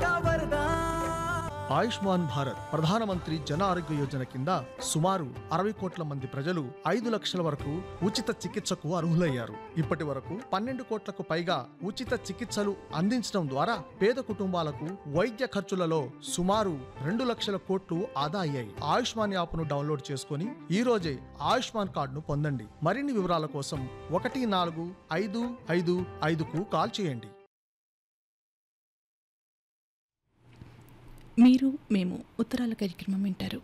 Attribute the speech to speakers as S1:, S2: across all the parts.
S1: ఆయుష్మాన్ భారత్ ప్రధానమంత్రి జన ఆరోగ్య యోజన కింద సుమారు అరవై కోట్ల మంది ప్రజలు ఐదు లక్షల వరకు ఉచిత చికిత్సకు అర్హులయ్యారు ఇప్పటి వరకు పన్నెండు కోట్లకు పైగా ఉచిత చికిత్సలు అందించడం ద్వారా పేద కుటుంబాలకు వైద్య ఖర్చులలో సుమారు రెండు లక్షల కోట్లు ఆదా అయ్యాయి ఆయుష్మాన్ యాప్ను డౌన్లోడ్ చేసుకుని ఈ రోజే ఆయుష్మాన్ కార్డును పొందండి మరిన్ని వివరాల కోసం ఒకటి నాలుగు ఐదు ఐదు ఐదుకు కాల్ చేయండి
S2: మీరు మేము ఉత్తరాల కార్యక్రమం వింటారు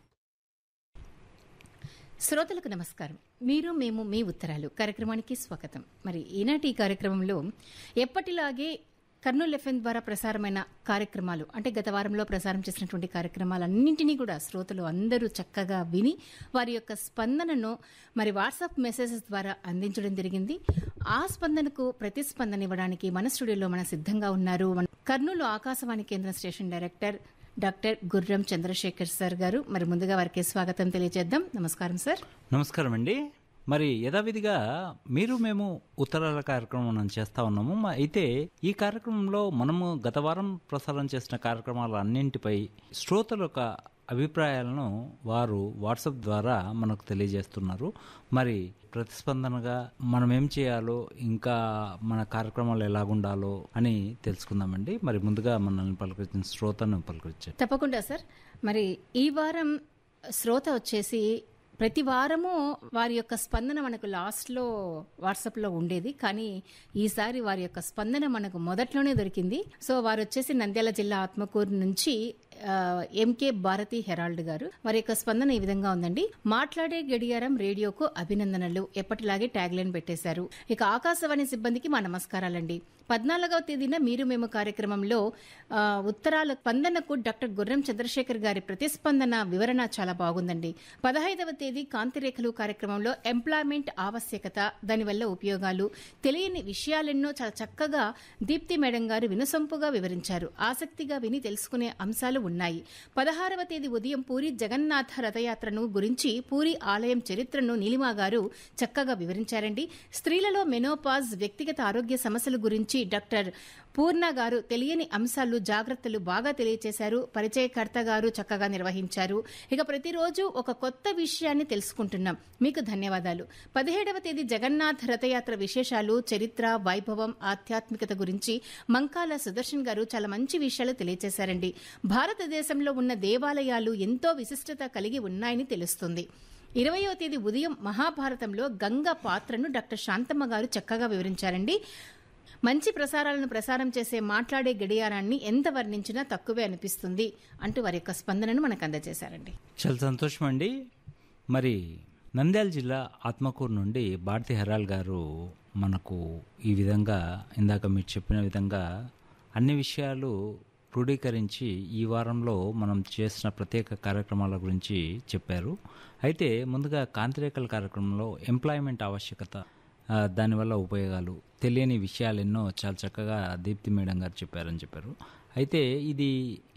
S3: శ్రోతలకు నమస్కారం మీరు మేము మీ ఉత్తరాలు కార్యక్రమానికి స్వాగతం మరి ఈనాటి ఈ కార్యక్రమంలో ఎప్పటిలాగే కర్నూలు ఎఫ్ఎం ద్వారా ప్రసారమైన కార్యక్రమాలు అంటే గత వారంలో ప్రసారం చేసినటువంటి కార్యక్రమాలన్నింటినీ కూడా శ్రోతలు అందరూ చక్కగా విని వారి యొక్క స్పందనను మరి వాట్సాప్ మెసేజెస్ ద్వారా అందించడం జరిగింది ఆ స్పందనకు ప్రతిస్పందన ఇవ్వడానికి మన స్టూడియోలో మన సిద్ధంగా ఉన్నారు మన కర్నూలు ఆకాశవాణి కేంద్ర స్టేషన్ డైరెక్టర్ డాక్టర్ గుర్రం చంద్రశేఖర్ సార్ గారు మరి ముందుగా వారికి స్వాగతం తెలియజేద్దాం నమస్కారం సార్
S4: నమస్కారం అండి మరి యథావిధిగా మీరు మేము ఉత్తరాల కార్యక్రమం మనం చేస్తా ఉన్నాము మ- అయితే ఈ కార్యక్రమంలో మనము గత వారం ప్రసారం చేసిన కార్యక్రమాల అన్నింటిపై శ్రోతల యొక్క అభిప్రాయాలను వారు వాట్సాప్ ద్వారా మనకు తెలియజేస్తున్నారు మరి ప్రతిస్పందనగా మనం ఏం చేయాలో ఇంకా మన కార్యక్రమాలు ఎలాగుండాలో అని తెలుసుకుందామండి మరి ముందుగా మనల్ని పలకరించిన శ్రోతను పలకరించండి
S3: తప్పకుండా సార్ మరి ఈ వారం శ్రోత వచ్చేసి ప్రతి వారము వారి యొక్క స్పందన మనకు లాస్ట్లో వాట్సాప్లో ఉండేది కానీ ఈసారి వారి యొక్క స్పందన మనకు మొదట్లోనే దొరికింది సో వారు వచ్చేసి నంద్యాల జిల్లా ఆత్మకూరు నుంచి ఆ, ఎంకే భారతి హెరాల్డ్ గారు వారి యొక్క స్పందన ఈ విధంగా ఉందండి మాట్లాడే గడియారం రేడియోకు అభినందనలు ఎప్పటిలాగే ట్యాగ్ లైన్ పెట్టేశారు ఇక ఆకాశవాణి సిబ్బందికి మా నమస్కారాలండి పద్నాలుగవ తేదీన మీరు మేము కార్యక్రమంలో ఆ, ఉత్తరాల స్పందనకు డాక్టర్ గుర్రం చంద్రశేఖర్ గారి ప్రతిస్పందన వివరణ చాలా బాగుందండి పదహైదవ తేదీ కాంతిరేఖలు కార్యక్రమంలో ఎంప్లాయ్మెంట్ ఆవశ్యకత దానివల్ల ఉపయోగాలు తెలియని విషయాలెన్నో చాలా చక్కగా దీప్తి మేడం గారు వినసొంపుగా వివరించారు ఆసక్తిగా విని తెలుసుకునే అంశాలు ఉన్నాయి పదహారవ తేదీ ఉదయం పూరి జగన్నాథ రథయాత్రను గురించి పూరి ఆలయం చరిత్రను నీలిమా గారు చక్కగా వివరించారండి స్త్రీలలో మెనోపాజ్ వ్యక్తిగత ఆరోగ్య సమస్యల గురించి డాక్టర్ పూర్ణ గారు తెలియని అంశాలు జాగ్రత్తలు బాగా తెలియచేశారు పరిచయకర్త గారు చక్కగా నిర్వహించారు ఇక ప్రతిరోజు ఒక కొత్త విషయాన్ని తెలుసుకుంటున్నాం మీకు ధన్యవాదాలు పదిహేడవ తేదీ జగన్నాథ్ రథయాత్ర విశేషాలు చరిత్ర వైభవం ఆధ్యాత్మికత గురించి మంకాల సుదర్శన్ గారు చాలా మంచి విషయాలు తెలియచేశారండి భారతదేశంలో ఉన్న దేవాలయాలు ఎంతో విశిష్టత కలిగి ఉన్నాయని తెలుస్తుంది ఇరవయో తేదీ ఉదయం మహాభారతంలో గంగ పాత్రను డాక్టర్ శాంతమ్మ గారు చక్కగా వివరించారండి మంచి ప్రసారాలను ప్రసారం చేసే మాట్లాడే గడియారాన్ని ఎంత వర్ణించినా తక్కువే అనిపిస్తుంది అంటూ వారి యొక్క స్పందనను మనకు అందజేశారండి
S4: చాలా సంతోషం అండి మరి నంద్యాల జిల్లా ఆత్మకూరు నుండి భారతి హెరాల్ గారు మనకు ఈ విధంగా ఇందాక మీరు చెప్పిన విధంగా అన్ని విషయాలు క్రోడీకరించి ఈ వారంలో మనం చేసిన ప్రత్యేక కార్యక్రమాల గురించి చెప్పారు అయితే ముందుగా కాంతిరేఖల కార్యక్రమంలో ఎంప్లాయ్మెంట్ ఆవశ్యకత ఆ, దానివల్ల ఉపయోగాలు తెలియని విషయాలు ఎన్నో చాలా చక్కగా దీప్తి మేడం గారు చెప్పారని చెప్పారు అయితే ఇది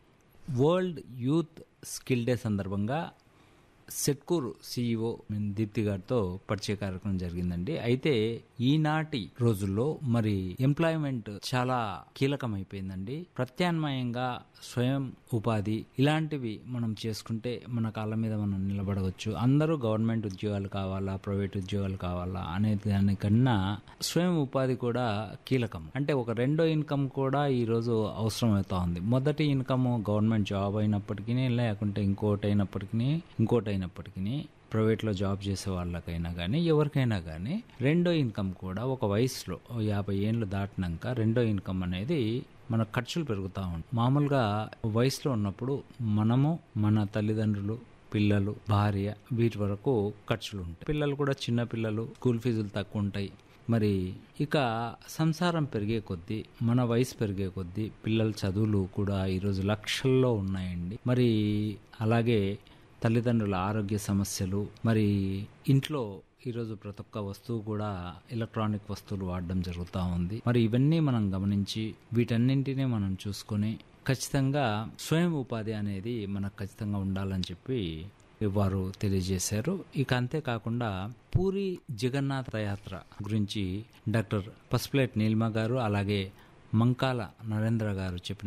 S4: వరల్డ్ యూత్ స్కిల్ డే సందర్భంగా సెట్కూర్ సిఇఓ దీప్తి గారితో పరిచయ కార్యక్రమం జరిగిందండి అయితే ఈనాటి రోజుల్లో మరి ఎంప్లాయ్మెంట్ చాలా కీలకమైపోయిందండి ప్రత్యామ్నాయంగా స్వయం ఉపాధి ఇలాంటివి మనం చేసుకుంటే మన కాళ్ళ మీద మనం నిలబడవచ్చు అందరూ గవర్నమెంట్ ఉద్యోగాలు కావాలా ప్రైవేట్ ఉద్యోగాలు కావాలా అనే దానికన్నా స్వయం ఉపాధి కూడా కీలకం అంటే ఒక రెండో ఇన్కమ్ కూడా ఈ రోజు అవసరం అవుతా ఉంది మొదటి ఇన్కమ్ గవర్నమెంట్ జాబ్ అయినప్పటికీ లేకుంటే ఇంకోటి అయినప్పటికీ ఇంకోటి అయినప్పటికీ ప్రైవేట్లో జాబ్ చేసే వాళ్ళకైనా కానీ ఎవరికైనా కానీ రెండో ఇన్కమ్ కూడా ఒక వయసులో ఓ యాభై ఏళ్ళు దాటినాక రెండో ఇన్కమ్ అనేది మన ఖర్చులు పెరుగుతూ ఉంటాయి మామూలుగా వయసులో ఉన్నప్పుడు మనము మన తల్లిదండ్రులు పిల్లలు భార్య వీటి వరకు ఖర్చులు ఉంటాయి పిల్లలు కూడా చిన్న పిల్లలు స్కూల్ ఫీజులు తక్కువ ఉంటాయి మరి ఇక సంసారం పెరిగే కొద్దీ మన వయసు పెరిగే కొద్దీ పిల్లల చదువులు కూడా ఈరోజు లక్షల్లో ఉన్నాయండి మరి అలాగే తల్లిదండ్రుల ఆరోగ్య సమస్యలు మరి ఇంట్లో ఈరోజు ప్రతి ఒక్క వస్తువు కూడా ఎలక్ట్రానిక్ వస్తువులు వాడడం జరుగుతూ ఉంది మరి ఇవన్నీ మనం గమనించి వీటన్నింటినీ మనం చూసుకొని ఖచ్చితంగా స్వయం ఉపాధి అనేది మనకు ఖచ్చితంగా ఉండాలని చెప్పి వారు తెలియజేశారు ఇక అంతేకాకుండా పూరి జగన్నాథ యాత్ర గురించి డాక్టర్ పసుపులేట్ నీలిమ గారు అలాగే మంకాల నరేంద్ర గారు చెప్పిన